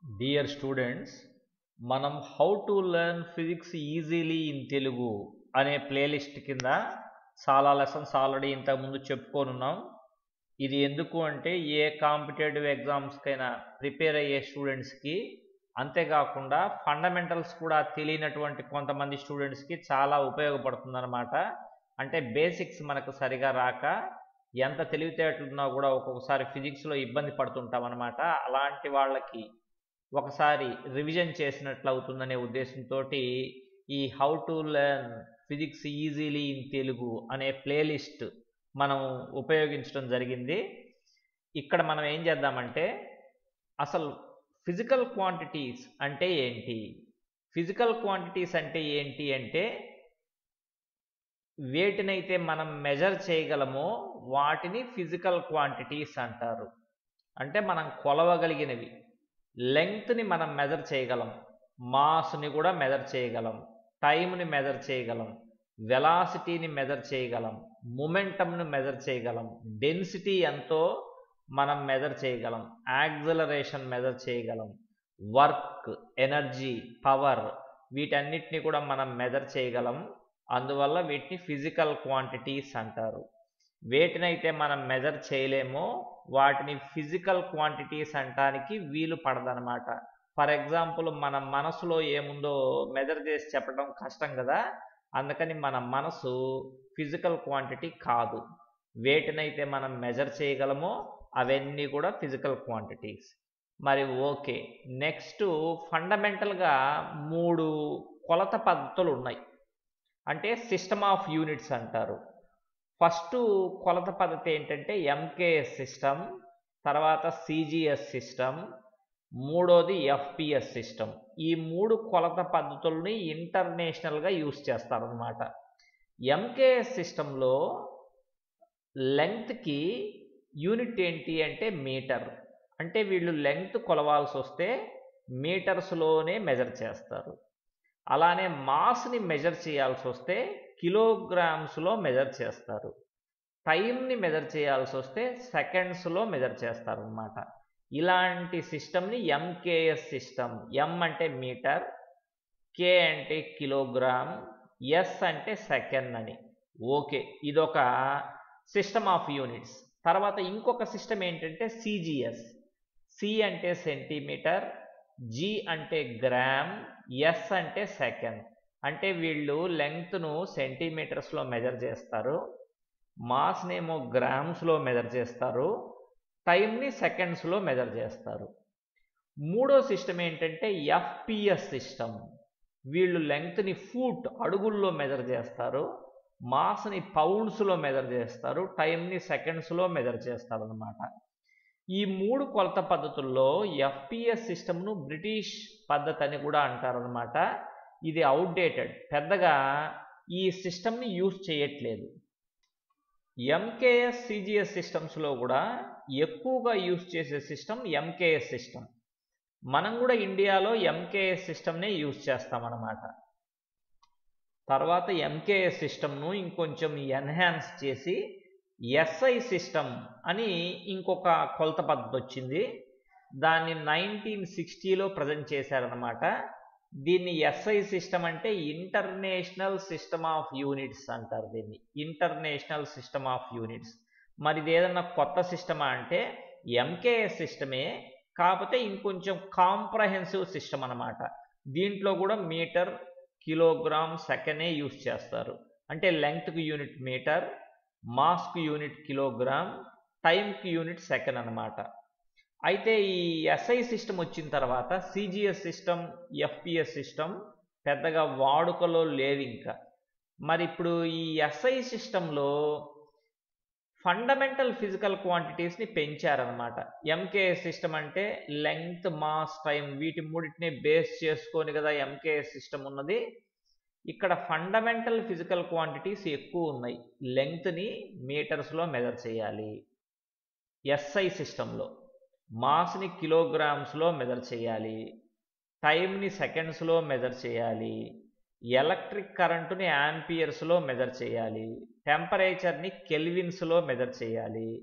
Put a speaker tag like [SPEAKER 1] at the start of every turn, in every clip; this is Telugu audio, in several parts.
[SPEAKER 1] డియర్ స్టూడెంట్స్ మనం how to learn physics easily in Telugu అనే ప్లేలిస్ట్ కింద చాలా లెసన్స్ ఆల్రెడీ ఇంతకుముందు చెప్పుకోనున్నాం ఇది ఎందుకు అంటే ఏ కాంపిటేటివ్ ఎగ్జామ్స్కైనా ప్రిపేర్ అయ్యే స్టూడెంట్స్కి అంతేకాకుండా ఫండమెంటల్స్ కూడా తెలియనటువంటి కొంతమంది స్టూడెంట్స్కి చాలా ఉపయోగపడుతుందన్నమాట అంటే బేసిక్స్ మనకు సరిగా రాక ఎంత తెలివితేటలున్నా కూడా ఒక్కొక్కసారి ఫిజిక్స్లో ఇబ్బంది పడుతుంటాం అనమాట అలాంటి వాళ్ళకి ఒకసారి రివిజన్ చేసినట్లు అవుతుందనే ఉద్దేశంతో ఈ how to learn physics easily in Telugu అనే ప్లేలిస్ట్ మనం ఉపయోగించడం జరిగింది ఇక్కడ మనం ఏం చేద్దామంటే అసలు ఫిజికల్ క్వాంటిటీస్ అంటే ఏంటి ఫిజికల్ క్వాంటిటీస్ అంటే ఏంటి అంటే వేటినైతే మనం మెజర్ చేయగలమో వాటిని ఫిజికల్ క్వాంటిటీస్ అంటారు అంటే మనం కొలవగలిగినవి లెంగ్త్ని మనం మెజర్ చేయగలం మాస్ని కూడా మెజర్ చేయగలం టైంని మెజర్ చేయగలం వెలాసిటీని మెజర్ చేయగలం మొమెంటంను మెజర్ చేయగలం డెన్సిటీ ఎంతో మనం మెజర్ చేయగలం యాక్సలరేషన్ మెజర్ చేయగలం వర్క్ ఎనర్జీ పవర్ వీటన్నిటిని కూడా మనం మెజర్ చేయగలం అందువల్ల వీటిని ఫిజికల్ క్వాంటిటీస్ అంటారు వేటినైతే మనం మెజర్ చేయలేమో వాటిని ఫిజికల్ క్వాంటిటీస్ అంటానికి వీలు పడదనమాట ఫర్ ఎగ్జాంపుల్ మన మనసులో ఏముందో మెజర్ చేసి చెప్పడం కష్టం కదా అందుకని మన మనసు ఫిజికల్ క్వాంటిటీ కాదు వేటినైతే మనం మెజర్ చేయగలమో అవన్నీ కూడా ఫిజికల్ క్వాంటిటీస్ మరి ఓకే నెక్స్ట్ ఫండమెంటల్గా మూడు కొలత పద్ధతులు ఉన్నాయి అంటే సిస్టమ్ ఆఫ్ యూనిట్స్ అంటారు ఫస్ట్ కొలత పద్ధతి ఏంటంటే ఎంకేఎస్ సిస్టమ్ తర్వాత సిజిఎస్ సిస్టమ్ మూడోది ఎఫ్పిఎస్ సిస్టమ్ ఈ మూడు కొలత పద్ధతుల్ని ఇంటర్నేషనల్గా యూస్ చేస్తారనమాట ఎంకేఎస్ సిస్టంలో లెంగ్త్కి యూనిట్ ఏంటి అంటే మీటర్ అంటే వీళ్ళు లెంగ్త్ కొలవాల్సి వస్తే మీటర్స్లోనే మెజర్ చేస్తారు అలానే మాస్ని మెజర్ చేయాల్సి వస్తే కిలోగ్రామ్స్లో మెజర్ చేస్తారు టైంని మెజర్ చేయాల్సి వస్తే సెకండ్స్లో మెజర్ చేస్తారు అనమాట ఇలాంటి సిస్టమ్ని ఎంకేఎస్ సిస్టమ్ ఎం అంటే మీటర్ కే అంటే కిలోగ్రామ్ ఎస్ అంటే సెకండ్ అని ఓకే ఇదొక సిస్టమ్ ఆఫ్ యూనిట్స్ తర్వాత ఇంకొక సిస్టమ్ ఏంటంటే సిజిఎస్ సి అంటే సెంటీమీటర్ జి అంటే గ్రామ్ ఎస్ అంటే సెకండ్ అంటే వీళ్ళు లెంగ్త్ను సెంటీమీటర్స్లో మెజర్ చేస్తారు మాస్నేమో గ్రామ్స్లో మెజర్ చేస్తారు టైంని సెకండ్స్లో మెజర్ చేస్తారు మూడో సిస్టమ్ ఏంటంటే ఎఫ్పిఎస్ సిస్టమ్ వీళ్ళు లెంగ్త్ని ఫూట్ అడుగుల్లో మెజర్ చేస్తారు మాస్ని పౌండ్స్లో మెజర్ చేస్తారు టైంని సెకండ్స్లో మెజర్ చేస్తారు అనమాట ఈ మూడు కొలత పద్ధతుల్లో ఎఫ్పిఎస్ సిస్టమ్ను బ్రిటిష్ పద్ధతి అని కూడా అంటారనమాట ఇది అవుట్డేటెడ్ పెద్దగా ఈ సిస్టమ్ని యూజ్ చేయట్లేదు ఎంకేఎస్ సిజిఎస్ సిస్టమ్స్లో కూడా ఎక్కువగా యూజ్ చేసే సిస్టమ్ ఎంకేఎస్ సిస్టమ్ మనం కూడా ఇండియాలో ఎంకేఎస్ సిస్టమ్నే యూజ్ చేస్తామన్నమాట తర్వాత ఎంకేఎస్ సిస్టమ్ను ఇంకొంచెం ఎన్హాన్స్ చేసి ఎస్ఐ సిస్టమ్ అని ఇంకొక కొలత పద్ధతి వచ్చింది దాన్ని నైన్టీన్ సిక్స్టీలో ప్రజెంట్ చేశారనమాట దీన్ని ఎస్ఐ సిస్టమ్ అంటే ఇంటర్నేషనల్ సిస్టమ్ ఆఫ్ యూనిట్స్ అంటారు దీన్ని ఇంటర్నేషనల్ సిస్టమ్ ఆఫ్ యూనిట్స్ మరి ఇది ఏదన్నా కొత్త సిస్టమా అంటే ఎంకేఎస్ సిస్టమే కాకపోతే ఇంకొంచెం కాంప్రహెన్సివ్ సిస్టమ్ అనమాట దీంట్లో కూడా మీటర్ కిలోగ్రామ్ సెకండే యూస్ చేస్తారు అంటే లెంగ్త్కి యూనిట్ మీటర్ మాస్కు యూనిట్ కిలోగ్రామ్ టైంకి యూనిట్ సెకండ్ అనమాట అయితే ఈ ఎస్ఐ సిస్టమ్ వచ్చిన తర్వాత సిజిఎస్ సిస్టమ్ ఎఫ్పిఎస్ సిస్టమ్ పెద్దగా వాడుకలో లేవు ఇంకా మరి ఇప్పుడు ఈ ఎస్ఐ సిస్టంలో ఫండమెంటల్ ఫిజికల్ క్వాంటిటీస్ని పెంచారనమాట ఎంకేఎస్ సిస్టమ్ అంటే లెంగ్త్ మాస్ టైం వీటి మూడింటిని బేస్ చేసుకొని కదా ఎంకేఎస్ సిస్టమ్ ఉన్నది ఇక్కడ ఫండమెంటల్ ఫిజికల్ క్వాంటిటీస్ ఎక్కువ ఉన్నాయి లెంగ్త్ని మీటర్స్లో మెజర్ చేయాలి ఎస్ఐ సిస్టంలో మాస్ని కిలోగ్రామ్స్లో మెజర్ చేయాలి టైంని సెకండ్స్లో మెజర్ చేయాలి ఎలక్ట్రిక్ కరెంటుని యాంపియర్స్లో మెజర్ చేయాలి టెంపరేచర్ని కెల్విన్స్లో మెజర్ చేయాలి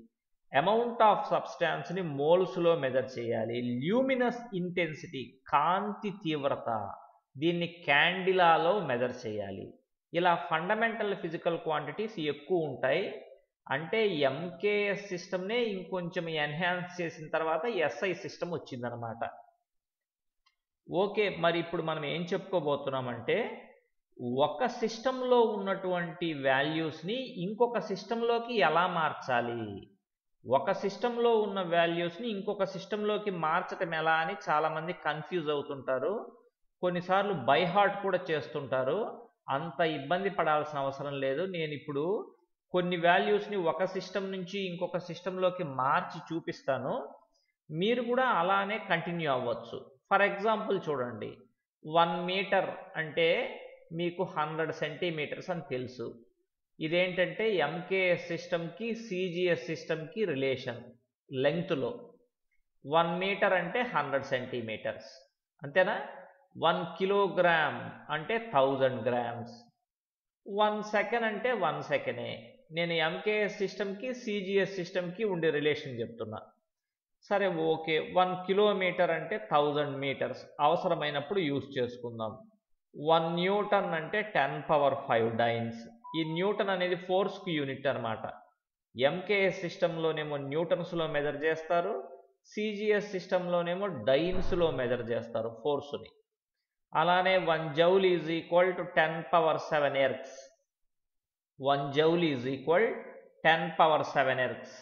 [SPEAKER 1] అమౌంట్ ఆఫ్ సబ్స్టాన్స్ని మోల్స్లో మెజర్ చేయాలి ల్యూమినస్ ఇంటెన్సిటీ కాంతి తీవ్రత దీన్ని క్యాండిలాలో మెజర్ చేయాలి ఇలా ఫండమెంటల్ ఫిజికల్ క్వాంటిటీస్ ఎక్కువ ఉంటాయి అంటే ఎంకేఎస్ సిస్టమ్నే ఇంకొంచెం ఎన్హాన్స్ చేసిన తర్వాత ఎస్ఐ సిస్టమ్ వచ్చిందనమాట ఓకే మరి ఇప్పుడు మనం ఏం చెప్పుకోబోతున్నామంటే ఒక సిస్టంలో ఉన్నటువంటి వాల్యూస్ని ఇంకొక సిస్టంలోకి ఎలా మార్చాలి ఒక సిస్టంలో ఉన్న వాల్యూస్ని ఇంకొక సిస్టంలోకి మార్చటం ఎలా అని చాలామంది కన్ఫ్యూజ్ అవుతుంటారు కొన్నిసార్లు బై హార్ట్ కూడా చేస్తుంటారు అంత ఇబ్బంది పడాల్సిన అవసరం లేదు నేను ఇప్పుడు కొన్ని వాల్యూస్ని ఒక సిస్టమ్ నుంచి ఇంకొక సిస్టంలోకి మార్చి చూపిస్తాను మీరు కూడా అలానే కంటిన్యూ అవ్వచ్చు ఫర్ ఎగ్జాంపుల్ చూడండి వన్ మీటర్ అంటే మీకు హండ్రెడ్ సెంటీమీటర్స్ అని తెలుసు ఇదేంటంటే ఎంకేఎస్ సిస్టమ్కి సిజిఎస్ సిస్టమ్కి రిలేషన్ లెంగ్త్లో వన్ మీటర్ అంటే హండ్రెడ్ సెంటీమీటర్స్ అంతేనా వన్ కిలోగ్రామ్ అంటే థౌజండ్ గ్రామ్స్ వన్ సెకండ్ అంటే వన్ సెకండే నేను ఎంకేఎస్ సిస్టమ్కి సిజిఎస్ సిస్టమ్కి ఉండే రిలేషన్ చెప్తున్నా సరే ఓకే వన్ కిలోమీటర్ అంటే థౌజండ్ మీటర్స్ అవసరమైనప్పుడు యూజ్ చేసుకుందాం వన్ న్యూటన్ అంటే టెన్ పవర్ ఫైవ్ డైన్స్ ఈ న్యూటన్ అనేది ఫోర్స్కి యూనిట్ అనమాట ఎంకేఎస్ సిస్టంలోనేమో న్యూటన్స్లో మెజర్ చేస్తారు సిజిఎస్ సిస్టంలోనేమో డైన్స్లో మెజర్ చేస్తారు ఫోర్స్ని అలానే one joule is equal to ten power seven ergs one joule is equal ten power seven ergs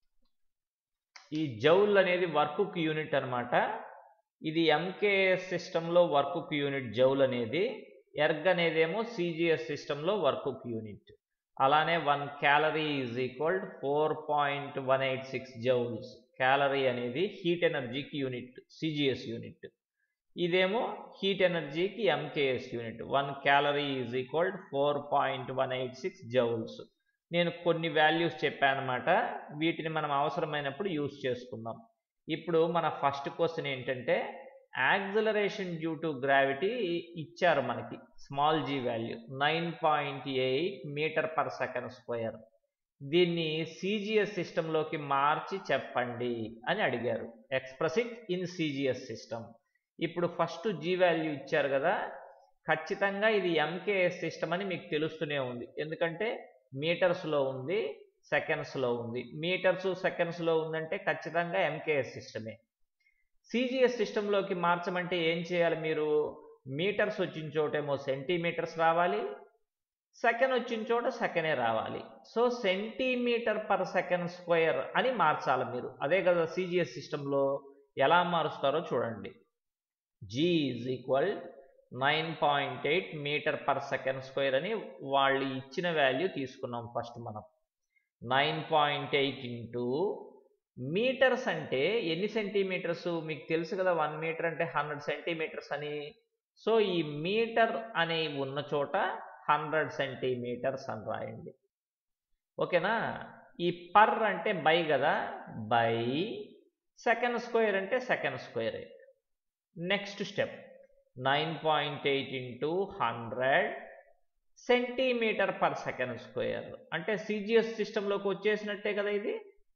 [SPEAKER 1] ఈ జౌల్ అనేది వర్క్కి యూనిట్ అనమాట ఇది ఎంకేఎస్ సిస్టంలో వర్క్కి యూనిట్ జౌల్ అనేది ఎర్గ్ అనేదేమో సిజిఎస్ సిస్టంలో వర్క్కి యూనిట్ అలానే one calorie is equal four point one eight six joules calorie అనేది హీట్ ఎనర్జీకి యూనిట్ సిజిఎస్ యూనిట్ ఇదేమో హీట్ ఎనర్జీకి MKS unit one calorie is equal four point one eight six joules నేను కొన్ని వాల్యూస్ చెప్పానమాట వీటిని మనం అవసరమైనప్పుడు యూస్ చేసుకుందాం ఇప్పుడు మన ఫస్ట్ క్వశ్చన్ ఏంటంటే యాక్సిలరేషన్ డ్యూ టు గ్రావిటీ ఇచ్చారు మనకి small G value nine point eight metre per second square దీన్ని సిజిఎస్ సిస్టంలోకి మార్చి చెప్పండి అని అడిగారు express it in CGS system ఇప్పుడు ఫస్ట్ జీ వాల్యూ ఇచ్చారు కదా ఖచ్చితంగా ఇది ఎంకేఎస్ సిస్టమ్ అని మీకు తెలుస్తూనే ఉంది ఎందుకంటే మీటర్స్లో ఉంది సెకండ్స్లో ఉంది మీటర్స్ సెకండ్స్లో ఉందంటే ఖచ్చితంగా ఎంకేఎస్ సిస్టమే సిజిఎస్ సిస్టంలోకి మార్చమంటే ఏం చేయాలి మీరు మీటర్స్ వచ్చిన చోటేమో సెంటీమీటర్స్ రావాలి సెకండ్ వచ్చిన చోట సెకండే రావాలి so centimetre per second square అని మార్చాలి మీరు అదే కదా సిజిఎస్ సిస్టంలో ఎలా మారుస్తారో చూడండి G is equal nine point eight metre per second square అని వాళ్ళు ఇచ్చిన వాల్యూ తీసుకున్నాం ఫస్ట్ మనం nine point eight into metres అంటే ఎన్ని సెంటీమీటర్స్ మీకు తెలుసు కదా వన్ మీటర్ అంటే హండ్రెడ్ సెంటీమీటర్స్ అని సో ఈ మీటర్ అనే ఉన్న చోట హండ్రెడ్ సెంటీమీటర్స్ అని రాయండి ఓకేనా ఈ పర్ అంటే బై కదా బై సెకండ్ స్క్వేర్ అంటే సెకండ్ స్క్వేరే next step nine point eight into hundred centimetre per second square అంటే సిజిఎస్ సిస్టంలోకి వచ్చేసినట్టే కదా ఇది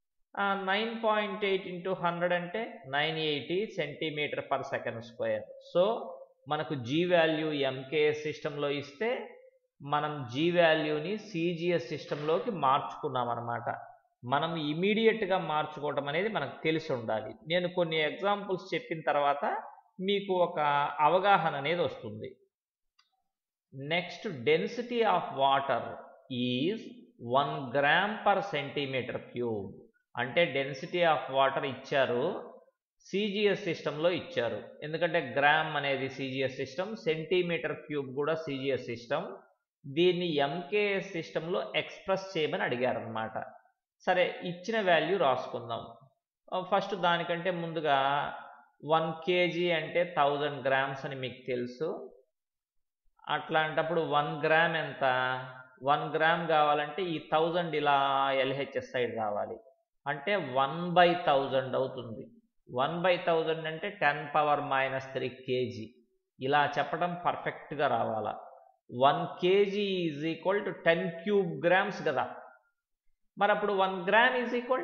[SPEAKER 1] nine point eight into hundred అంటే nine eighty centimetre per second square so మనకు జీ వాల్యూ ఎంకేఎస్ సిస్టంలో ఇస్తే మనం జీ వాల్యూని సిజిఎస్ సిస్టంలోకి మార్చుకున్నాం అనమాట మనం ఇమీడియట్గా మార్చుకోవడం అనేది మనకు తెలిసి ఉండాలి నేను కొన్ని ఎగ్జాంపుల్స్ చెప్పిన తర్వాత మీకు ఒక అవగాహన అనేది వస్తుంది next density of water is one gram per centimetre cube అంటే డెన్సిటీ ఆఫ్ వాటర్ ఇచ్చారు సిజిఎస్ సిస్టంలో ఇచ్చారు ఎందుకంటే గ్రామ్ అనేది సిజిఎస్ సిస్టమ్ సెంటీమీటర్ క్యూబ్ కూడా సిజిఎస్ సిస్టమ్ దీన్ని ఎంకేఎస్ సిస్టంలో ఎక్స్ప్రెస్ చేయమని అడిగారు అనమాట సరే ఇచ్చిన వాల్యూ రాసుకుందాం ఫస్ట్ దానికంటే ముందుగా వన్ కేజీ అంటే థౌజండ్ గ్రామ్స్ అని మీకు తెలుసు అట్లాంటప్పుడు వన్ గ్రామ్ ఎంత వన్ గ్రామ్ కావాలంటే ఈ థౌజండ్ ఇలా ఎల్హెచ్ఎస్ సైడ్ రావాలి అంటే వన్ బై థౌజండ్ అవుతుంది వన్ బై థౌజండ్ అంటే ten power minus three KG ఇలా చెప్పడం పర్ఫెక్ట్గా రావాలా one KG is equal to ten cube grams కదా మరి అప్పుడు one gram is equal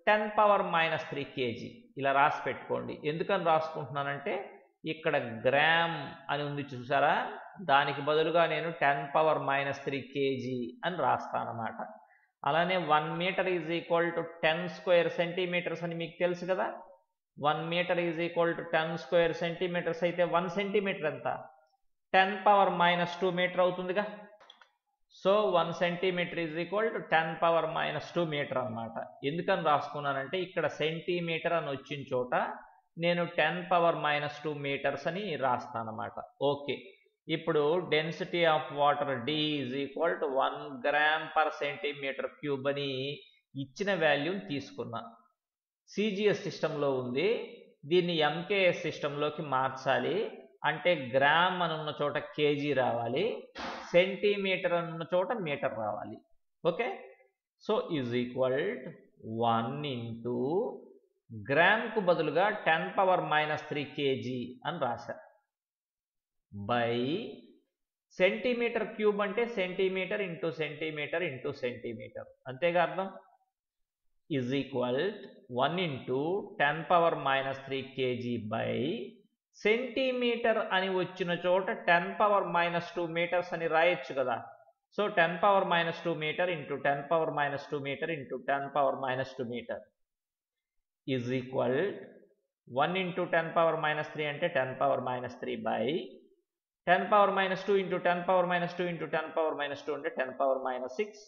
[SPEAKER 1] ten power minus three KG ఇలా రాసి పెట్టుకోండి ఎందుకని రాసుకుంటున్నానంటే ఇక్కడ గ్రామ్ అని ఉంది చూసారా దానికి బదులుగా నేను ten power minus three KG అని రాస్తానమాట అలానే one metre is equal to ten square centimetres అని మీకు తెలుసు కదా one metre is equal to ten square centimetres అయితే వన్ సెంటీమీటర్ ఎంత ten power minus two metre అవుతుందిగా so one centimetre is equal to ten power minus two metre అనమాట ఎందుకని రాసుకున్నానంటే ఇక్కడ సెంటీమీటర్ అని వచ్చిన చోట నేను ten power minus two metres అని రాస్తానమాట ఓకే ఇప్పుడు density of water D is equal to one gram per centimetre cube అని ఇచ్చిన వాల్యూని తీసుకున్నా సిజిఎస్ సిస్టంలో ఉంది దీన్ని ఎంకేఎస్ సిస్టంలోకి మార్చాలి అంటే గ్రామ్ అని ఉన్న చోట కేజీ రావాలి సెంటీమీటర్ అన్న చోట మీటర్ రావాలి okay so is equal one into గ్రామ్కు బదులుగా ten power minus three KG అని రాశా బై సెంటీమీటర్ క్యూబ్ అంటే centimetre into centimetre into centimetre అంతేగా అర్థం is equal one into ten power minus three KG by centimetre అని వచ్చిన చోట ten power minus two metres అని రాయొచ్చు కదా so ten power minus two metre into ten power minus two metre into ten power minus two metre is equal one into ten power minus three అంటే ten power minus three by ten power minus two into ten power minus two into ten power minus two అంటే ten power minus six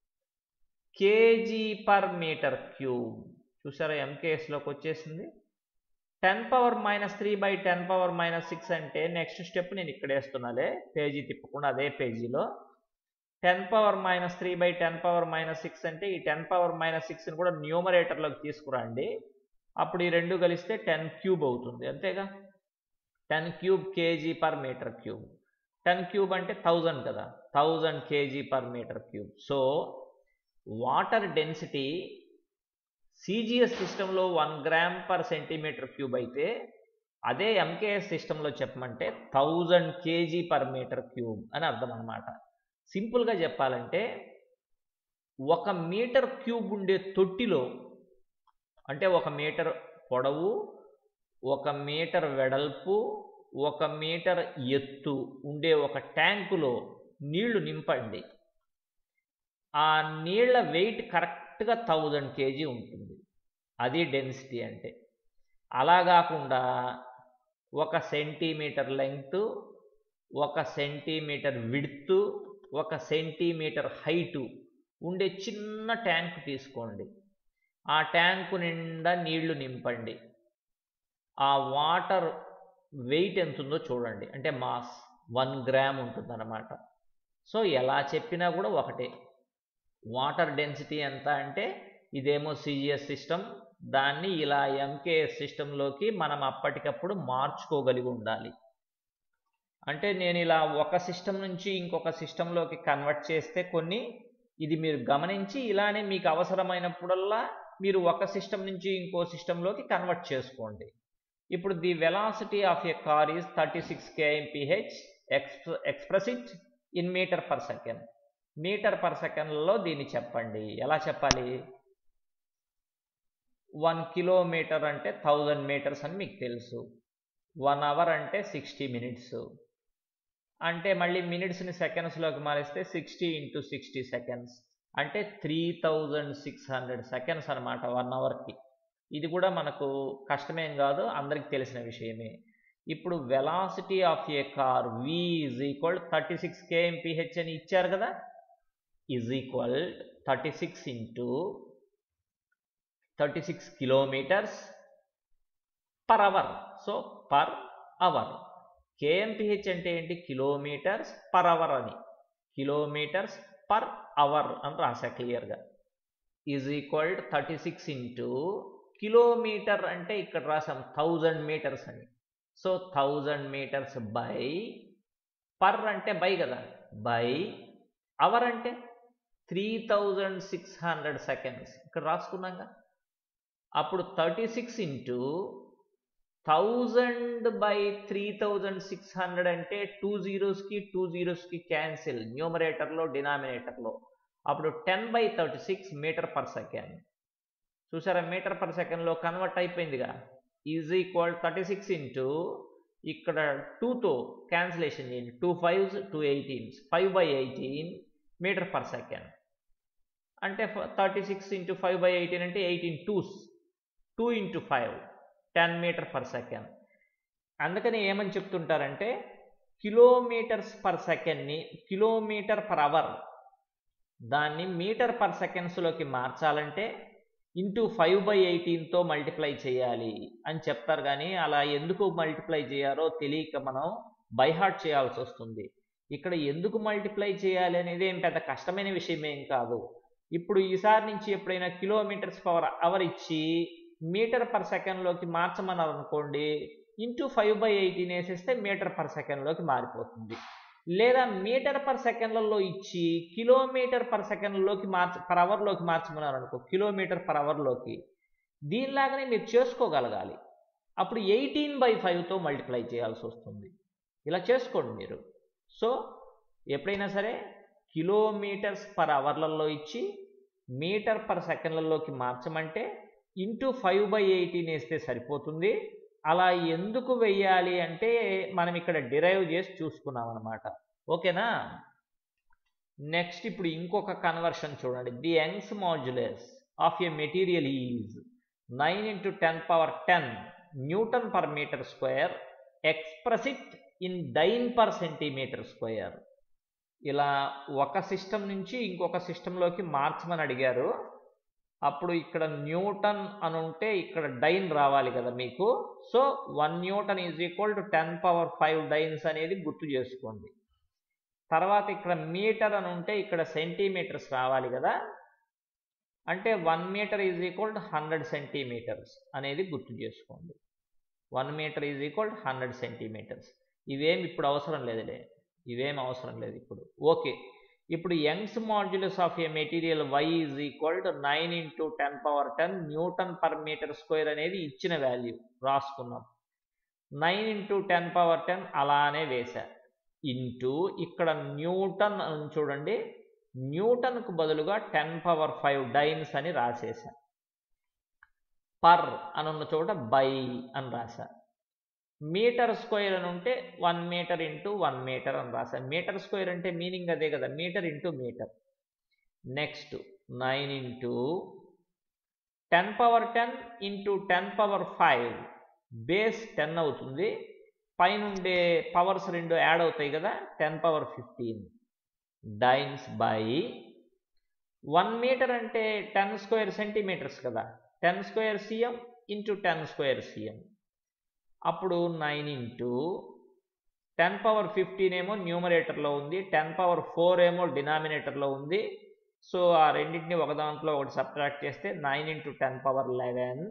[SPEAKER 1] KG per metre cube చూసారా ఎంకేఎస్లోకి వచ్చేసింది ten power minus three by ten power minus six అంటే నెక్స్ట్ స్టెప్ నేను ఇక్కడ వేస్తున్నాలే పేజీ తిప్పకుండా అదే పేజీలో ten power minus three by ten power minus six అంటే ఈ టెన్ పవర్ మైనస్ సిక్స్ని కూడా న్యూమరేటర్లోకి తీసుకురండి అప్పుడు ఈ రెండు కలిస్తే టెన్ క్యూబ్ అవుతుంది అంతేగా ten cube KG per metre cube ten cube అంటే థౌజండ్ కదా thousand KG per metre cube so water density CGS సిస్టంలో one gram per centimetre cube అయితే అదే ఎంకేఎస్ సిస్టంలో చెప్పమంటే thousand KG per metre cube అని అర్థం అనమాట సింపుల్గా చెప్పాలంటే ఒక మీటర్ క్యూబ్ ఉండే తొట్టిలో అంటే ఒక మీటర్ పొడవు ఒక మీటర్ వెడల్పు ఒక మీటర్ ఎత్తు ఉండే ఒక ట్యాంకులో నీళ్లు నింపండి ఆ నీళ్ల వెయిట్ కరెక్ట్గా థౌజండ్ కేజీ ఉంటుంది అది డెన్సిటీ అంటే అలా కాకుండా ఒక సెంటీమీటర్ లెంగ్త్ ఒక సెంటీమీటర్ విడ్త్ ఒక సెంటీమీటర్ హైటు ఉండే చిన్న ట్యాంక్ తీసుకోండి ఆ ట్యాంకు నిండా నీళ్లు నింపండి ఆ వాటర్ వెయిట్ ఎంత ఉందో చూడండి అంటే మాస్ వన్ గ్రామ్ ఉంటుందన్నమాట సో ఎలా చెప్పినా కూడా ఒకటే వాటర్ డెన్సిటీ ఎంత అంటే ఇదేమో సిజిఎస్ సిస్టమ్ దాన్ని ఇలా ఎంకేఎస్ సిస్టంలోకి మనం అప్పటికప్పుడు మార్చుకోగలిగి ఉండాలి అంటే నేను ఇలా ఒక సిస్టమ్ నుంచి ఇంకొక సిస్టంలోకి కన్వర్ట్ చేస్తే కొన్ని ఇది మీరు గమనించి ఇలానే మీకు అవసరమైనప్పుడల్లా మీరు ఒక సిస్టమ్ నుంచి ఇంకో సిస్టంలోకి కన్వర్ట్ చేసుకోండి ఇప్పుడు the velocity of a car is thirty six KMPH ex express it in metre per second metre per సెకండ్లో దీన్ని చెప్పండి ఎలా చెప్పాలి వన్ కిలోమీటర్ అంటే థౌజండ్ మీటర్స్ అని మీకు తెలుసు వన్ అవర్ అంటే సిక్స్టీ మినిట్స్ అంటే మళ్ళీ మినిట్స్ని సెకండ్స్లోకి మారిస్తే సిక్స్టీ ఇంటూ సిక్స్టీ సెకండ్స్ అంటే three thousand six hundred seconds అనమాట వన్ అవర్కి ఇది కూడా మనకు కష్టమేం కాదు అందరికి తెలిసిన విషయమే ఇప్పుడు velocity of A car V is equal thirty six KMPH అని ఇచ్చారు కదా is equal thirty six into thirty six kilometres per hour so per hour KMPH అంటే ఏంటి కిలోమీటర్స్ పర్ అవర్ అని కిలోమీటర్స్ పర్ అవర్ అని రాసా క్లియర్గా is equal thirty six into kilometre అంటే ఇక్కడ రాసాం థౌజండ్ మీటర్స్ అని so thousand metres by per అంటే బై కదా బై అవర్ అంటే three thousand six hundred seconds ఇక్కడ రాసుకున్నాక అప్పుడు thirty six into thousand by three thousand six hundred అంటే టూ జీరోస్కి టూ జీరోస్కి క్యాన్సిల్ న్యూమరేటర్లో డినామినేటర్లో అప్పుడు ten by thirty six metre per second చూసారా మీటర్ పర్ సెకండ్లో కన్వర్ట్ అయిపోయిందిగా is equal thirty six into ఇక్కడ టూతో క్యాన్సిలేషన్ చేయండి two fives two eighteens five by eighteen metre per second అంటే thirty six into five by eighteen అంటే eighteen twos two into five ten metre per second అందుకని ఏమని చెప్తుంటారంటే kilometres per సెకండ్ని kilometre per hour దాన్ని మీటర్ పర్ సెకండ్స్లోకి మార్చాలంటే ఇంటూ ఫైవ్ బై ఎయిటీన్తో మల్టిప్లై చేయాలి అని చెప్తారు కానీ అలా ఎందుకు మల్టిప్లై చేయాలో తెలియక మనం బైహార్ట్ చేయాల్సి వస్తుంది ఇక్కడ ఎందుకు మల్టిప్లై చేయాలి అనేది ఏం పెద్ద కష్టమైన విషయం ఏం కాదు ఇప్పుడు ఈసారి నుంచి ఎప్పుడైనా కిలోమీటర్స్ పవర్ అవర్ ఇచ్చి మీటర్ పర్ సెకండ్లోకి మార్చమన్నారు అనుకోండి ఇంటూ ఫైవ్ బై ఎయిటీన్ వేసేస్తే మీటర్ పర్ సెకండ్లోకి మారిపోతుంది లేదా మీటర్ పర్ సెకండ్లలో ఇచ్చి కిలోమీటర్ పర్ సెకండ్లోకి మార్చ పర్ అవర్లోకి మార్చమన్నారు అనుకో కిలోమీటర్ పర్ అవర్లోకి దీనిలాగానే మీరు చేసుకోగలగాలి అప్పుడు ఎయిటీన్ బై ఫైవ్తో మల్టిప్లై చేయాల్సి వస్తుంది ఇలా చేసుకోండి మీరు సో ఎప్పుడైనా సరే కిలోమీటర్స్ పర్ అవర్లలో ఇచ్చి మీటర్ పర్ సెకండ్లలోకి మార్చమంటే ఇంటూ ఫైవ్ బై ఎయిటీన్ వేస్తే సరిపోతుంది అలా ఎందుకు వెయ్యాలి అంటే మనం ఇక్కడ డిరైవ్ చేసి చూసుకున్నాం అనమాట ఓకేనా నెక్స్ట్ ఇప్పుడు ఇంకొక కన్వర్షన్ చూడండి the Young's modulus of a material is nine into ten power ten newton per metre square express it in dyne per centimetre square ఇలా ఒక సిస్టమ్ నుంచి ఇంకొక సిస్టంలోకి మార్చమని అడిగారు అప్పుడు ఇక్కడ న్యూటన్ అని ఉంటే ఇక్కడ డైన్ రావాలి కదా మీకు so one newton is equal to ten power five dynes అనేది గుర్తు చేసుకోండి తర్వాత ఇక్కడ మీటర్ అని ఉంటే ఇక్కడ సెంటీమీటర్స్ రావాలి కదా అంటే one metre is equal to hundred centimetres అనేది గుర్తు చేసుకోండి one metre is equal to hundred centimetres ఇవేం ఇప్పుడు అవసరం లేదులే ఇవేం అవసరం లేదు ఇప్పుడు ఓకే ఇప్పుడు Young's modulus of a material Y is equal to nine into ten power ten newton per metre square అనేది ఇచ్చిన వాల్యూ రాసుకున్నాం nine into ten power ten అలానే వేశా ఇంటూ ఇక్కడ న్యూటన్ అని చూడండి న్యూటన్కు బదులుగా టెన్ పవర్ ఫైవ్ డైన్స్ అని రాసేసా పర్ అని ఉన్న చోట బై అని రాశా మీటర్ స్క్వేర్ అని ఉంటే one metre into one metre అని రాశా మీటర్ స్క్వేర్ అంటే మీనింగ్ అదే కదా metre into metre next nine into ten power ten into ten power five base ten అవుతుంది పైన ఉండే పవర్స్ రెండు యాడ్ అవుతాయి కదా ten power fifteen dynes by one metre అంటే టెన్ స్క్వేర్ సెంటీమీటర్స్ కదా ten square CM into ten square CM అప్పుడు nine into ten power fifteen ఏమో న్యూమరేటర్లో ఉంది టెన్ పవర్ ఫోర్ ఏమో డినామినేటర్లో ఉంది సో ఆ రెండింటిని ఒక దాంట్లో ఒకటి సబ్ట్రాక్ట్ చేస్తే nine into ten power eleven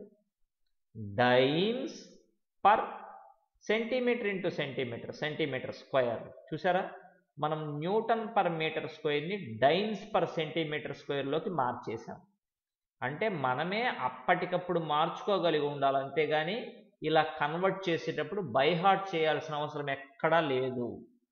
[SPEAKER 1] dynes per centimetre into centimetre centimetre square చూసారా మనం న్యూటన్ పర్ మీటర్ స్క్వేర్ని డైన్స్ పర్ సెంటీమీటర్ స్క్వేర్లోకి మార్చేసాం అంటే మనమే అప్పటికప్పుడు మార్చుకోగలిగి ఉండాలి అంతేగాని ఇలా కన్వర్ట్ చేసేటప్పుడు బైహార్ట్ చేయాల్సిన అవసరం ఎక్కడా లేదు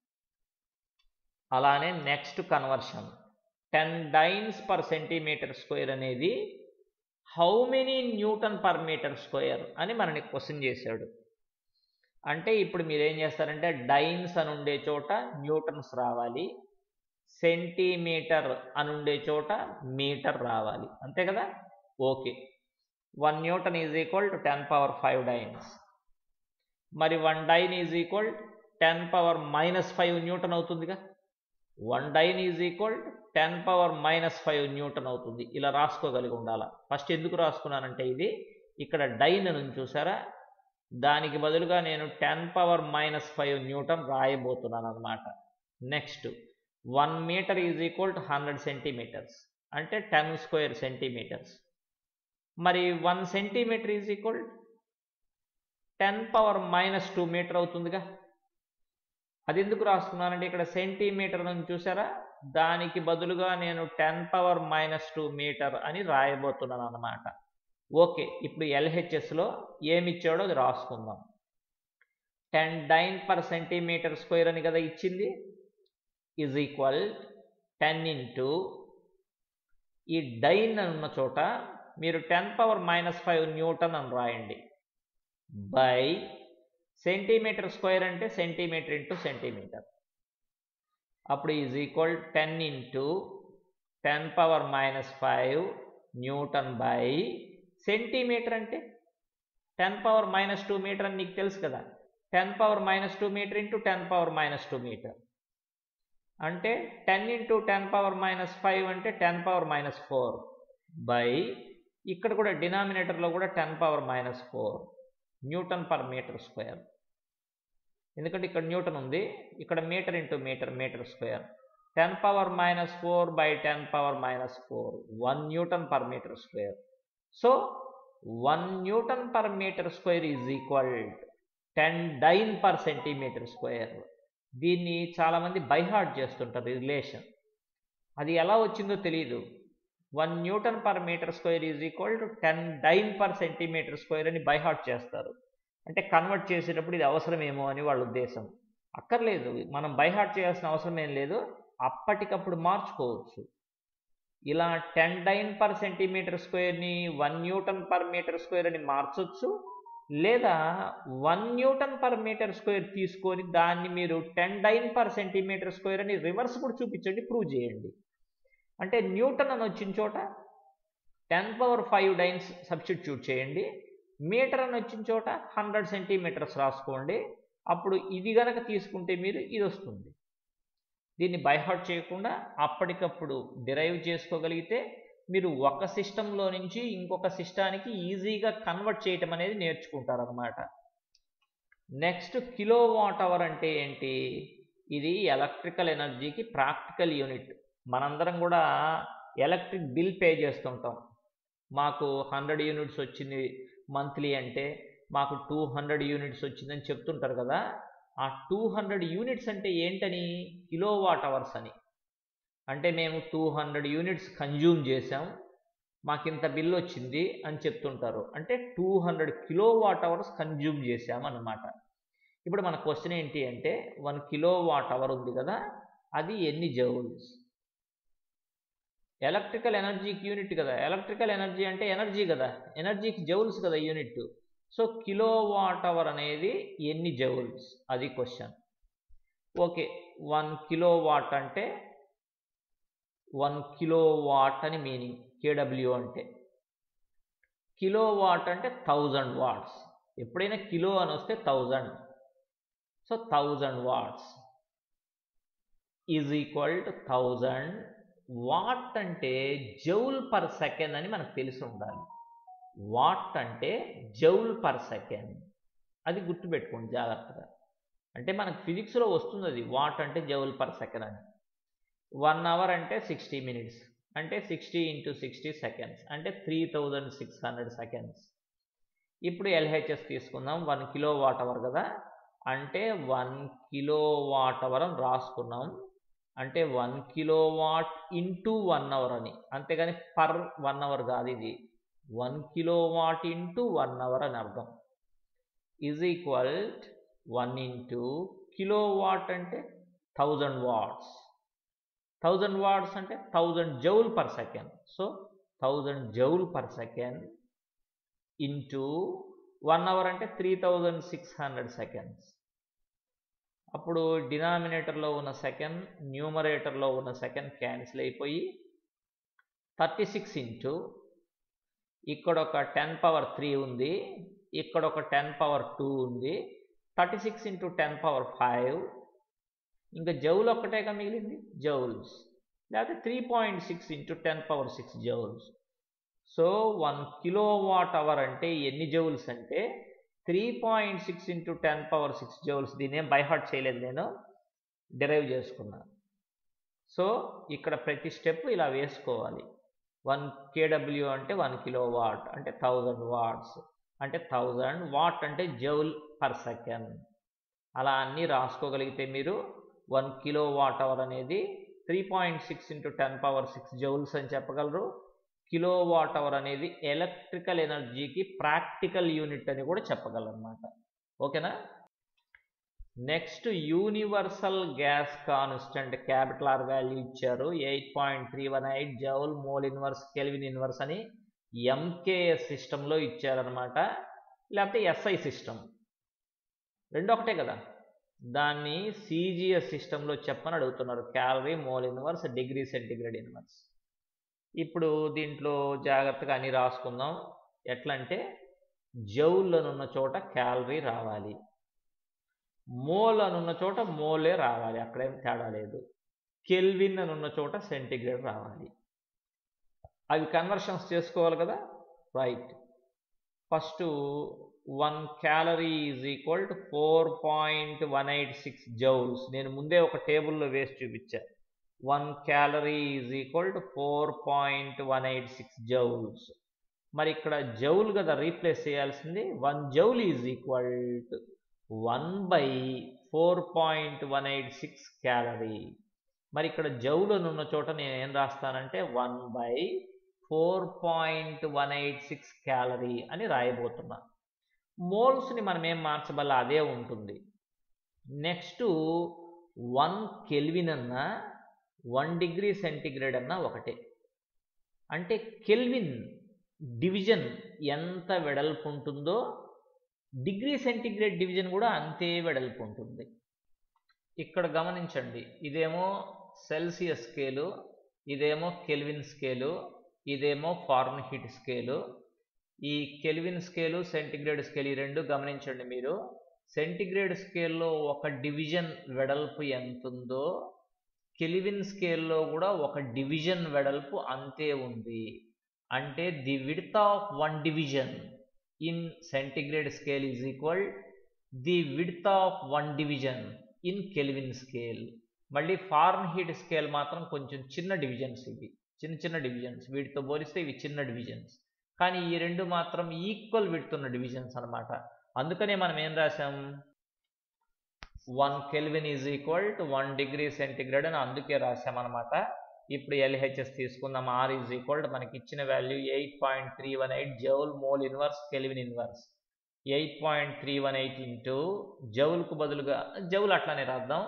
[SPEAKER 1] అలానే next conversion ten dynes per centimetre square అనేది how many newton per metre square అని మనని క్వశ్చన్ చేశాడు అంటే ఇప్పుడు మీరు ఏం చేస్తారంటే డైన్స్ అని ఉండే చోట న్యూటన్స్ రావాలి సెంటీమీటర్ అని ఉండే చోట మీటర్ రావాలి అంతే కదా okay one newton is equal to ten power five dynes మరి one dyne is equal ten power minus five newton అవుతుందిగా one dyne is equal ten power minus five newton అవుతుంది ఇలా రాసుకోగలిగి ఉండాలి ఫస్ట్ ఎందుకు రాసుకున్నానంటే ఇది ఇక్కడ డైన్ అని చూసారా దానికి బదులుగా నేను ten power minus five newton రాయబోతున్నాను అనమాట next one metre is equal to hundred centimetres అంటే టెన్ స్క్వేర్ సెంటీమీటర్స్ మరి one centimetre is equal ten power minus two metre అవుతుందిగా అది ఎందుకు రాసుకున్నానంటే ఇక్కడ సెంటీమీటర్ నుంచి చూసారా దానికి బదులుగా నేను ten power minus two metre అని రాయబోతున్నాను అనమాట ఓకే ఇప్పుడు ఎల్హెచ్ఎస్లో ఏమి ఇచ్చాడో అది రాసుకుందాం ten dyne per centimetre square అని కదా ఇచ్చింది ఈజ్ ఈక్వల్ టెన్ ఇంటూ ఈ డైన్ అని ఉన్న చోట మీరు ten power minus five newton అని రాయండి బై సెంటీమీటర్ స్క్వేర్ అంటే సెంటీమీటర్ ఇంటూ సెంటీమీటర్ అప్పుడు is equal ten into ten power minus five newton by centimetre అంటే ten power minus two metre అని నీకు తెలుసు కదా ten power minus two metre into ten power minus two metre అంటే ten into ten power minus five అంటే ten power minus four by ఇక్కడ కూడా డినామినేటర్లో కూడా ten power minus four newton per metre square ఎందుకంటే ఇక్కడ న్యూటన్ ఉంది ఇక్కడ metre into metre metre square ten power minus four by ten power minus four one newton per metre square so one newton per metre square is equal ten dyne per centimetre square దీన్ని చాలామంది బైహార్ట్ చేస్తుంటారు ఈ రిలేషన్ అది ఎలా వచ్చిందో తెలియదు one newton per metre square is equal to ten dyne per centimetre square అని బైహార్ట్ చేస్తారు అంటే కన్వర్ట్ చేసేటప్పుడు ఇది అవసరమేమో అని వాళ్ళ ఉద్దేశం అక్కర్లేదు మనం బైహార్ట్ చేయాల్సిన అవసరం ఏం లేదు అప్పటికప్పుడు మార్చుకోవచ్చు ఇలా టెన్ డైన్ పర్ సెంటీమీటర్ స్క్వేర్ని one newton per metre square అని మార్చొచ్చు లేదా one newton per metre square తీసుకొని దాన్ని మీరు ten dyne per centimetre square అని రివర్స్ కూడా చూపించండి ప్రూవ్ చేయండి అంటే న్యూటన్ అని వచ్చిన చోట ten power five dynes substitute చేయండి మీటర్ అని వచ్చిన చోట హండ్రెడ్ సెంటీమీటర్స్ రాసుకోండి అప్పుడు ఇది గనక తీసుకుంటే మీరు ఇది వస్తుంది దీన్ని బైహార్ట్ చేయకుండా అప్పటికప్పుడు డిరైవ్ చేసుకోగలిగితే మీరు ఒక సిస్టంలో నుంచి ఇంకొక సిస్టానికి ఈజీగా కన్వర్ట్ చేయటం అనేది నేర్చుకుంటారనమాట నెక్స్ట్ కిలో వాట్ అవర్ అంటే ఏంటి ఇది ఎలక్ట్రికల్ ఎనర్జీకి ప్రాక్టికల్ యూనిట్ మనందరం కూడా ఎలక్ట్రిక్ బిల్ పే చేస్తుంటాం మాకు హండ్రెడ్ యూనిట్స్ వచ్చింది మంత్లీ అంటే మాకు టూ హండ్రెడ్ యూనిట్స్ వచ్చిందని చెప్తుంటారు కదా ఆ టూ హండ్రెడ్ యూనిట్స్ అంటే ఏంటని కిలో వాట్ అవర్స్ అని అంటే మేము టూ హండ్రెడ్ యూనిట్స్ కన్జ్యూమ్ చేసాం మాకు ఇంత బిల్ వచ్చింది అని చెప్తుంటారు అంటే two hundred kilo watt hours consume చేసాం అన్నమాట ఇప్పుడు మన క్వశ్చన్ ఏంటి అంటే వన్ కిలో వాట్ అవర్ ఉంది కదా అది ఎన్ని జౌల్స్ ఎలక్ట్రికల్ ఎనర్జీకి యూనిట్ కదా ఎలక్ట్రికల్ ఎనర్జీ అంటే ఎనర్జీ కదా ఎనర్జీకి జౌల్స్ కదా unit so kilo watt hour అనేది ఎన్ని జౌల్స్ అది question okay one kilowatt అంటే వన్ కిలో వాట్ అని మీనింగ్ కేడబ్ల్యూ అంటే కిలో వాట్ అంటే థౌజండ్ వాట్స్ ఎప్పుడైనా కిలో అని వస్తే thousand so thousand watts is equal to thousand watt అంటే జౌల్ పర్ సెకండ్ అని మనకు తెలిసి ఉండాలి వాట్ అంటే జౌల్ పర్ సెకండ్ అది గుర్తుపెట్టుకోండి జాగ్రత్తగా అంటే మనకు ఫిజిక్స్లో వస్తుంది అది వాట్ అంటే జౌల్ పర్ సెకండ్ అని వన్ అవర్ అంటే సిక్స్టీ మినిట్స్ అంటే సిక్స్టీ ఇంటూ సిక్స్టీ సెకండ్స్ అంటే three thousand six hundred seconds ఇప్పుడు ఎల్హెచ్ఎస్ తీసుకుందాం వన్ కిలో వాట్ అవర్ కదా అంటే వన్ కిలో వాట్ అవర్ అని రాసుకున్నాం అంటే one kilowatt into one hour అని అంతేగాని పర్ వన్ అవర్ కాదు ఇది one kilowatt into one hour అని అర్థం is equal one into kilowatt అంటే థౌజండ్ వాట్స్ థౌజండ్ వాట్స్ అంటే thousand joule per second so thousand joule per second into one hour అంటే three thousand six hundred seconds అప్పుడు డినామినేటర్లో ఉన్న సెకండ్ న్యూమరేటర్లో ఉన్న సెకండ్ క్యాన్సిల్ అయిపోయి థర్టీ సిక్స్ ఇంటూ ఇక్కడ ఒక టెన్ పవర్ త్రీ ఉంది ఇక్కడ ఒక టెన్ పవర్ టూ ఉంది thirty six into ten power five ఇంకా జౌల్ ఒక్కటేగా మిగిలింది జౌల్స్ లేకపోతే three point six into ten power six joules so one kilo watt hour అంటే ఎన్ని జౌల్స్ అంటే three point six into ten power six joules దీన్ని ఏం బైహార్ట్ చేయలేదు నేను డిరైవ్ చేసుకున్నాను సో ఇక్కడ ప్రతి స్టెప్ ఇలా వేసుకోవాలి వన్ కేడబ్ల్యూ అంటే వన్ కిలో వాట్ అంటే థౌజండ్ వాట్స్ అంటే థౌజండ్ వాట్ అంటే జౌల్ పర్ సెకండ్ అలా అన్నీ రాసుకోగలిగితే మీరు వన్ కిలో వాట్ అవర్ అనేది three point six into ten power six joules అని చెప్పగలరు కిలో వాట్ అవర్ అనేది ఎలక్ట్రికల్ ఎనర్జీకి ప్రాక్టికల్ యూనిట్ అని కూడా చెప్పగలరు అనమాట ఓకేనా next universal gas constant capital R value ఇచ్చారు eight point three one eight joule mole inverse kelvin inverse అని ఎంకేఎస్ సిస్టంలో ఇచ్చారనమాట లేకపోతే ఎస్ఐ సిస్టమ్ రెండు ఒకటే కదా దాన్ని సిజిఎస్ సిస్టంలో చెప్పని అడుగుతున్నారు calorie mole inverse degree centigrade inverse ఇప్పుడు దీంట్లో జాగ్రత్తగా అన్ని రాసుకుందాం ఎట్లా అంటే జౌల్లనున్న చోట క్యాలరీ రావాలి మోల్ అనున్న చోట మోలే రావాలి అక్కడేం తేడా లేదు కెల్విన్ అనున్న చోట సెంటిగ్రేడ్ రావాలి అవి కన్వర్షన్స్ చేసుకోవాలి కదా right first one calorie is equal to four point one eight six joules నేను ముందే ఒక టేబుల్లో వేసి చూపించా one calorie is equal to four point one eight six joules మరి ఇక్కడ జౌల్ కదా రీప్లేస్ చేయాల్సింది one joule is equal to one by four point one eight six calorie మరి ఇక్కడ జౌలు ఉన్న చోట నేను ఏం రాస్తానంటే one by four point one eight six calorie అని రాయబోతున్నా మోల్స్ని మనం ఏం మార్చబల్ల అదే ఉంటుంది నెక్స్ట్ వన్ కెల్విన్ అన్నా వన్ డిగ్రీ సెంటిగ్రేడ్ అన్నా ఒకటే అంటే కెల్విన్ డివిజన్ ఎంత వెడల్పు ఉంటుందో డిగ్రీ సెంటిగ్రేడ్ డివిజన్ కూడా అంతే వెడల్పు ఉంటుంది ఇక్కడ గమనించండి ఇదేమో సెల్సియస్ స్కేలు ఇదేమో కెల్విన్ స్కేలు ఇదేమో ఫార్న్ హీట్ స్కేలు ఈ కెల్విన్ స్కేలు సెంటిగ్రేడ్ స్కేల్ ఈ రెండు గమనించండి మీరు సెంటిగ్రేడ్ స్కేల్లో ఒక డివిజన్ వెడల్పు ఎంత ఉందో కెల్విన్ స్కేల్లో కూడా ఒక డివిజన్ వెడల్పు అంతే ఉంది అంటే the width of one division in centigrade scale is equal the width of one division in kelvin scale మళ్ళీ ఫార్న్ హీట్ స్కేల్ మాత్రం కొంచెం చిన్న డివిజన్స్ ఇవి చిన్న చిన్న డివిజన్స్ వీటితో పోలిస్తే ఇవి చిన్న డివిజన్స్ కానీ ఈ రెండు మాత్రం ఈక్వల్ విడుతున్న డివిజన్స్ అనమాట అందుకనే మనం ఏం రాసాం one kelvin is equal to one degree centigrade అని అందుకే రాసామన్నమాట ఇప్పుడు ఎల్హెచ్ఎస్ తీసుకుందాం ఆర్ ఈజ్ ఈక్వల్ టు మనకి ఇచ్చిన value eight point three one eight joule mole inverse kelvin inverse eight point three one eight into జౌల్కు బదులుగా జౌల్ అట్లానే రాద్దాం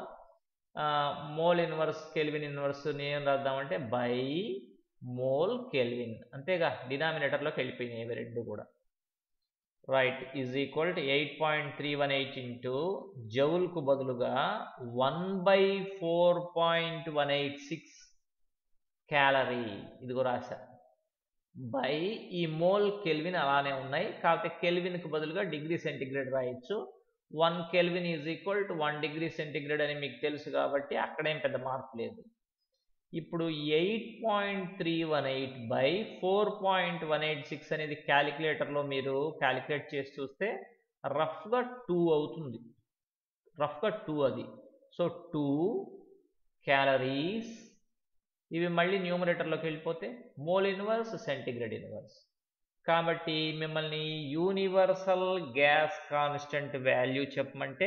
[SPEAKER 1] మోల్ ఇన్వర్స్ కెల్విన్ ఇన్వర్స్ ఏం రాద్దామంటే బై మోల్ కెల్విన్ అంతేగా డినామినేటర్లోకి వెళ్ళిపోయినాయి ఇవి రెండు కూడా right is equal to eight point three one eight into జౌల్కు బదులుగా one by four point one eight six calorie ఇదిగో రాశా బై ఈ మోల్ కెల్విన్ అలానే ఉన్నాయి కాకపోతే కెల్విన్కి బదులుగా డిగ్రీ సెంటిగ్రేడ్ రాయొచ్చు one kelvin is equal to one degree centigrade అని మీకు తెలుసు కాబట్టి అక్కడేం పెద్ద మార్పు లేదు ఇప్పుడు eight point three one eight by four point one eight six అనేది క్యాలిక్యులేటర్లో మీరు క్యాలిక్యులేట్ చేసి చూస్తే రఫ్గా టూ అవుతుంది రఫ్గా టూ అది సో టూ క్యాలరీస్ ఇవి మళ్ళీ న్యూమరేటర్లోకి వెళ్ళిపోతే మోల్ ఇన్వర్స్ సెంటిగ్రేడ్ ఇన్వర్స్ కాబట్టి మిమ్మల్ని యూనివర్సల్ గ్యాస్ కాన్స్టెంట్ వాల్యూ చెప్పమంటే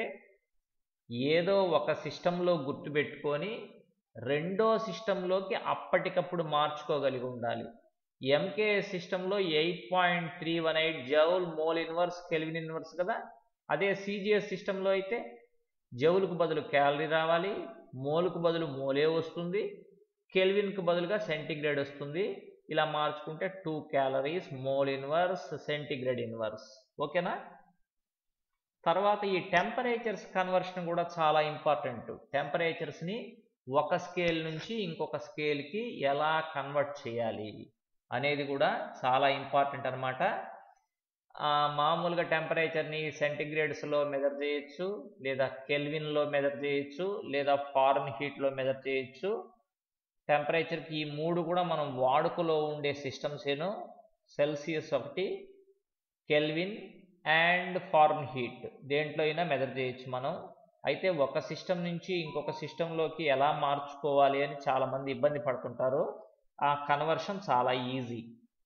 [SPEAKER 1] ఏదో ఒక సిస్టంలో గుర్తుపెట్టుకొని రెండో సిస్టంలోకి అప్పటికప్పుడు మార్చుకోగలిగి ఉండాలి ఎంకే సిస్టంలో eight point three one eight joule mole inverse kelvin inverse కదా అదే సిజిఎస్ సిస్టంలో అయితే జౌల్కు బదులు క్యాలరీ రావాలి మోల్కు బదులు మోలే వస్తుంది కెల్విన్కు బదులుగా సెంటిగ్రేడ్ వస్తుంది ఇలా మార్చుకుంటే two calories mole inverse centigrade inverse ఓకేనా తర్వాత ఈ టెంపరేచర్స్ కన్వర్షన్ కూడా చాలా ఇంపార్టెంట్ టెంపరేచర్స్ని ఒక స్కేల్ నుంచి ఇంకొక స్కేల్కి ఎలా కన్వర్ట్ చేయాలి అనేది కూడా చాలా ఇంపార్టెంట్ అనమాట మామూలుగా టెంపరేచర్ని సెంటిగ్రేడ్స్లో మెజర్ చేయొచ్చు లేదా కెల్విన్లో మెజర్ చేయొచ్చు లేదా ఫారెన్ హీట్లో మెజర్ చేయొచ్చు టెంపరేచర్కి ఈ మూడు కూడా మనం వాడుకలో ఉండే సిస్టమ్స్ ఏను సెల్సియస్ ఒకటి కెల్విన్ అండ్ ఫార్మ్ హీట్ దేంట్లో అయినా మెజర్ చేయొచ్చు మనం అయితే ఒక సిస్టమ్ నుంచి ఇంకొక సిస్టంలోకి ఎలా మార్చుకోవాలి అని చాలామంది ఇబ్బంది పడుతుంటారు ఆ కన్వర్షన్ చాలా ఈజీ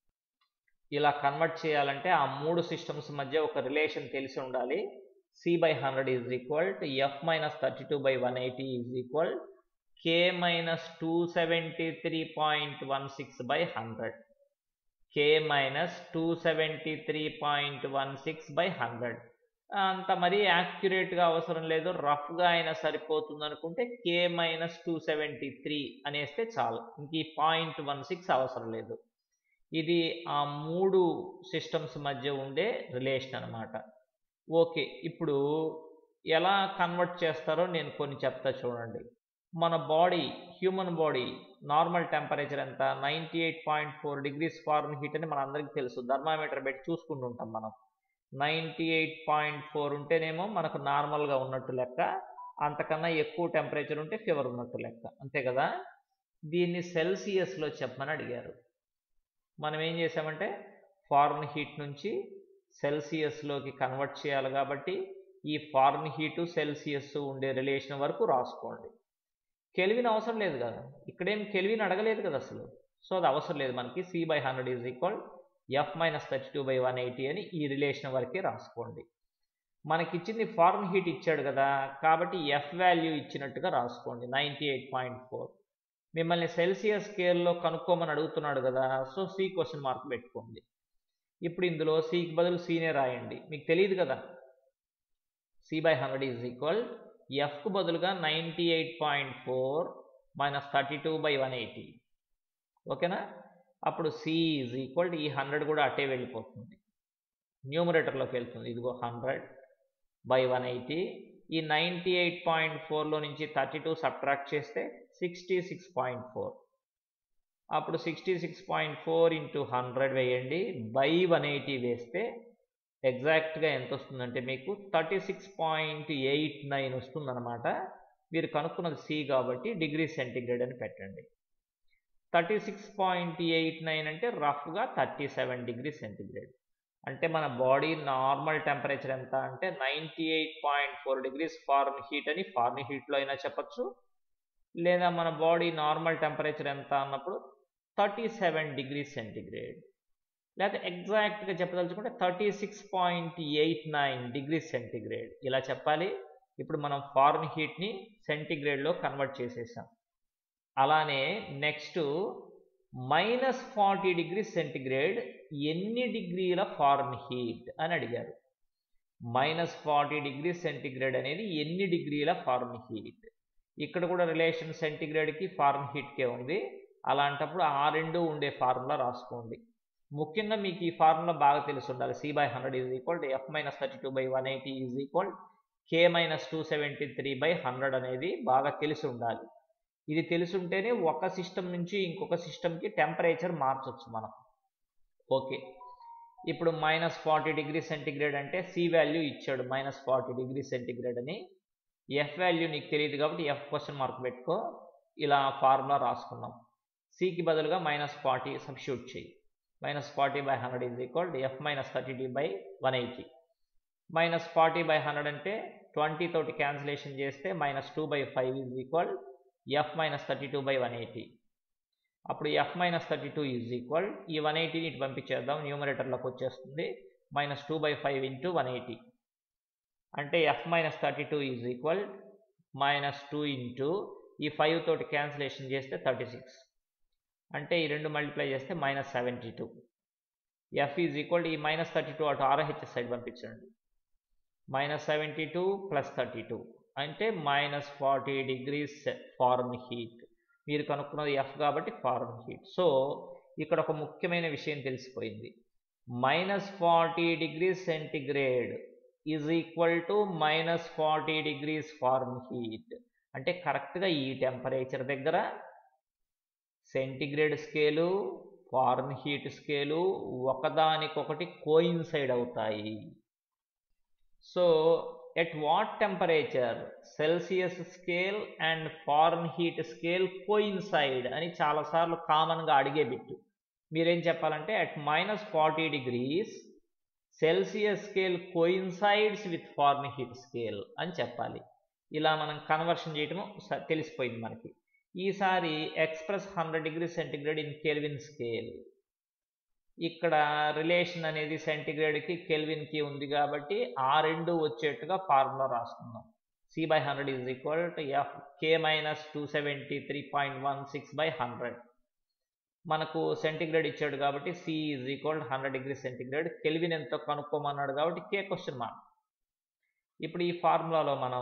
[SPEAKER 1] ఇలా కన్వర్ట్ చేయాలంటే ఆ మూడు సిస్టమ్స్ మధ్య ఒక రిలేషన్ తెలిసి ఉండాలి C by hundred is equal to F minus thirty two by one eighty is equal K minus two seventy three point one six by hundred K minus two seventy three point one six by hundred అంత మరీ యాక్యురేట్గా అవసరం లేదు రఫ్గా అయినా సరిపోతుంది అనుకుంటే K minus two seventy three అనేస్తే చాలు ఇంక ఈ పాయింట్ వన్ సిక్స్ అవసరం లేదు ఇది ఆ మూడు సిస్టమ్స్ మధ్య ఉండే రిలేషన్ అనమాట ఓకే ఇప్పుడు ఎలా కన్వర్ట్ చేస్తారో నేను కొన్ని చెప్తా చూడండి మన body human body normal temperature ఎంత ninety eight point four degrees Fahrenheit అని మన అందరికీ తెలుసు థర్మామీటర్ పెట్టి చూసుకుంటుంటాం మనం నైంటీ ఎయిట్ పాయింట్ ఫోర్ ఉంటేనేమో మనకు నార్మల్గా ఉన్నట్టు లెక్క అంతకన్నా ఎక్కువ టెంపరేచర్ ఉంటే ఫీవర్ ఉన్నట్టు లెక్క అంతే కదా దీన్ని సెల్సియస్లో చెప్పమని అడిగారు మనం ఏం చేసామంటే ఫారెన్ హీట్ నుంచి సెల్సియస్లోకి కన్వర్ట్ చేయాలి కాబట్టి ఈ ఫారెన్ హీటు సెల్సియస్ ఉండే రిలేషన్ వరకు రాసుకోండి కెల్విన్ అవసరం లేదు కదా ఇక్కడేం కెల్విన్ అడగలేదు కదా అసలు సో అది అవసరం లేదు మనకి C by hundred is equal F minus thirty two by one eighty అని ఈ రిలేషన్ వరకే రాసుకోండి మనకి ఇచ్చింది ఫారెన్ హీట్ ఇచ్చాడు కదా కాబట్టి ఎఫ్ వాల్యూ ఇచ్చినట్టుగా రాసుకోండి నైంటీ ఎయిట్ పాయింట్ ఫోర్ మిమ్మల్ని సెల్సియస్ స్కేల్లో కనుక్కోమని అడుగుతున్నాడు కదా సో సి క్వశ్చన్ మార్క్ పెట్టుకోండి ఇప్పుడు ఇందులో సికి బదులు సీనే రాయండి మీకు తెలియదు కదా C by hundred is equal ఎఫ్కు బదులుగా ninety eight point four minus thirty two by one eighty ఓకేనా అప్పుడు సి ఈజ్ ఈక్వల్ ఈ హండ్రెడ్ కూడా అటే వెళ్ళిపోతుంది న్యూమరేటర్లోకి వెళ్తుంది ఇదిగో హండ్రెడ్ బై వన్ ఎయిటీ ఈ నైంటీ ఎయిట్ పాయింట్ ఫోర్లో నుంచి థర్టీ టూ సబ్ట్రాక్ట్ చేస్తే సిక్స్టీ సిక్స్ పాయింట్ ఫోర్ అప్పుడు sixty six point four into hundred వేయండి బై వన్ ఎయిటీ వేస్తే ఎగ్జాక్ట్గా ఎంత వస్తుందంటే మీకు thirty six point eight nine వస్తుందన్నమాట మీరు కనుక్కున్నది సి కాబట్టి డిగ్రీ సెంటిగ్రేడ్ అని పెట్టండి thirty six point eight nine అంటే రఫ్గా థర్టీ సెవెన్ డిగ్రీ సెంటిగ్రేడ్ అంటే మన బాడీ నార్మల్ టెంపరేచర్ ఎంత అంటే ninety eight point four degrees Fahrenheit అని ఫారెన్ హీట్లో అయినా చెప్పచ్చు లేదా మన బాడీ నార్మల్ టెంపరేచర్ ఎంత అన్నప్పుడు థర్టీ సెవెన్ డిగ్రీ సెంటిగ్రేడ్ లేకపోతే ఎగ్జాక్ట్గా చెప్పదలుచుకుంటే thirty six point eight nine degree centigrade ఇలా చెప్పాలి ఇప్పుడు మనం ఫారెన్ హీట్ని సెంటిగ్రేడ్లో కన్వర్ట్ చేసేసాం అలానే next minus forty degree centigrade ఎన్ని డిగ్రీల ఫారెన్ హీట్ అని అడిగారు మైనస్ ఫార్టీ డిగ్రీ సెంటిగ్రేడ్ అనేది ఎన్ని డిగ్రీల ఫారెన్ హీట్ ఇక్కడ కూడా రిలేషన్ సెంటిగ్రేడ్కి ఫారెన్ హీట్కే ఉంది అలాంటప్పుడు ఆ రెండు ఉండే ఫార్ములా రాసుకోండి ముఖ్యంగా మీకు ఈ ఫార్ములా బాగా తెలిసి ఉండాలి C by hundred is equal to F minus thirty two by one eighty is equal K minus two seventy three by hundred అనేది బాగా తెలిసి ఉండాలి ఇది తెలుసుంటేనే ఒక సిస్టమ్ నుంచి ఇంకొక సిస్టమ్కి టెంపరేచర్ మార్చొచ్చు మనం ఓకే ఇప్పుడు మైనస్ ఫార్టీ డిగ్రీ సెంటిగ్రేడ్ అంటే సి వాల్యూ ఇచ్చాడు మైనస్ ఫార్టీ డిగ్రీ సెంటిగ్రేడ్ అని ఎఫ్ వాల్యూ నీకు తెలియదు కాబట్టి ఎఫ్ క్వశ్చన్ మార్క్ పెట్టుకో ఇలా ఫార్ములా రాసుకున్నాం సికి బదులుగా మైనస్ ఫార్టీ సబ్స్టిట్యూట్ చేయి minus forty by hundred is equal F minus thirty టీ by one eighty minus forty by hundred అంటే ట్వంటీ తోటి క్యాన్సిలేషన్ చేస్తే minus two by five is equal F minus thirty two by one eighty అప్పుడు F minus thirty two is equal ఈ వన్ ఎయిటీని ఇటు పంపించేద్దాం న్యూమరేటర్లోకి వచ్చేస్తుంది minus two by five into one eighty అంటే F minus thirty two is equal minus two into ఈ ఫైవ్ తోటి క్యాన్సిలేషన్ చేస్తే థర్టీ సిక్స్ అంటే ఈ రెండు మల్టిప్లై చేస్తే minus seventy two F is equal ఈ మైనస్ థర్టీ టూ అటు ఆర్హెచ్ సైడ్ పంపించండి minus seventy two plus thirty two అంటే minus forty degrees Fahrenheit మీరు కనుక్కున్నది ఎఫ్ కాబట్టి ఫారెన్ హీట్ సో ఇక్కడ ఒక ముఖ్యమైన విషయం తెలిసిపోయింది minus forty degrees centigrade is equal to minus forty degrees Fahrenheit అంటే కరెక్ట్గా ఈ టెంపరేచర్ దగ్గర centigrade scale Fahrenheit scale ఒకదానికొకటి కోయిన్సైడ్ అవుతాయి so at what temperature Celsius scale and Fahrenheit scale coincide అని చాలాసార్లు కామన్గా అడిగే బిట్టు మీరేం చెప్పాలంటే at minus forty degrees Celsius scale coincides with Fahrenheit scale అని చెప్పాలి ఇలా మనం కన్వర్షన్ చేయటము తెలిసిపోయింది మనకి ఈసారి express hundred degree centigrade in kelvin scale ఇక్కడ రిలేషన్ అనేది సెంటిగ్రేడ్కి కెల్విన్కి ఉంది కాబట్టి ఆ రెండు వచ్చేట్టుగా ఫార్ములా రాసుకుందాం C by hundred is equal to F K minus two seventy three point one six by hundred మనకు సెంటిగ్రేడ్ ఇచ్చాడు కాబట్టి C is equal hundred degree centigrade kelvin ఎంతో కనుక్కోమన్నాడు కాబట్టి కే క్వశ్చన్ మార్క్ ఇప్పుడు ఈ ఫార్ములాలో మనం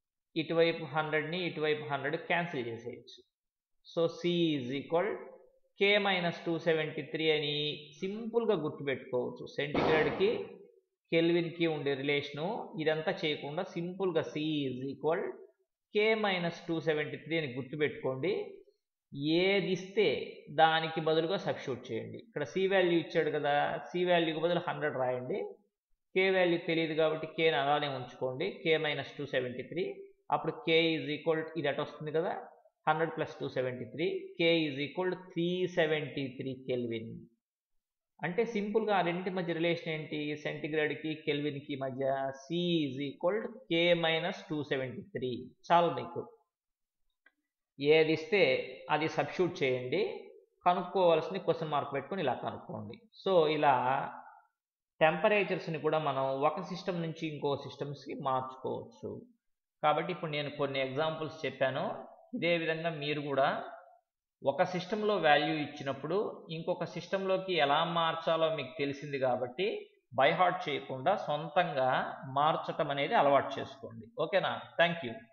[SPEAKER 1] ఇటువైపు హండ్రెడ్ని ఇటువైపు హండ్రెడ్ క్యాన్సిల్ చేసేయచ్చు so C is equal K minus two seventy three అని సింపుల్గా గుర్తుపెట్టుకోవచ్చు సెంటిగ్రేడ్కి కెల్విన్కి ఉండే రిలేషను ఇదంతా చేయకుండా సింపుల్గా C is equal K minus two seventy three అని గుర్తుపెట్టుకోండి ఏది ఇస్తే దానికి బదులుగా సబ్స్టిట్యూట్ చేయండి ఇక్కడ సి వాల్యూ ఇచ్చాడు కదా సి వాల్యూకి బదులు హండ్రెడ్ రాయండి కే వాల్యూ తెలియదు కాబట్టి కేని అలానే ఉంచుకోండి K minus two seventy three అప్పుడు కే ఈజ్ ఈక్వల్ ఇది అటు వస్తుంది కదా hundred plus two seventy three K is equal three seventy three kelvin అంటే సింపుల్గా ఆ రెండింటి మధ్య రిలేషన్ ఏంటి సెంటిగ్రేడ్కి కెల్విన్కి మధ్య C is equal K minus two seventy three చాలు మీకు ఏది ఇస్తే అది సబ్స్టిట్యూట్ చేయండి కనుక్కోవాల్సింది క్వశ్చన్ మార్క్ పెట్టుకొని ఇలా కనుక్కోండి సో ఇలా టెంపరేచర్స్ని కూడా మనం ఒక సిస్టమ్ నుంచి ఇంకో సిస్టమ్స్కి మార్చుకోవచ్చు కాబట్టి ఇప్పుడు నేను కొన్ని ఎగ్జాంపుల్స్ చెప్పాను ఇదే విధంగా మీరు కూడా ఒక సిస్టంలో వాల్యూ ఇచ్చినప్పుడు ఇంకొక సిస్టంలోకి ఎలా మార్చాలో మీకు తెలిసింది కాబట్టి బైహార్ట్ చేయకుండా సొంతంగా మార్చటం అనేది అలవాటు చేసుకోండి ఓకేనా థ్యాంక్ యూ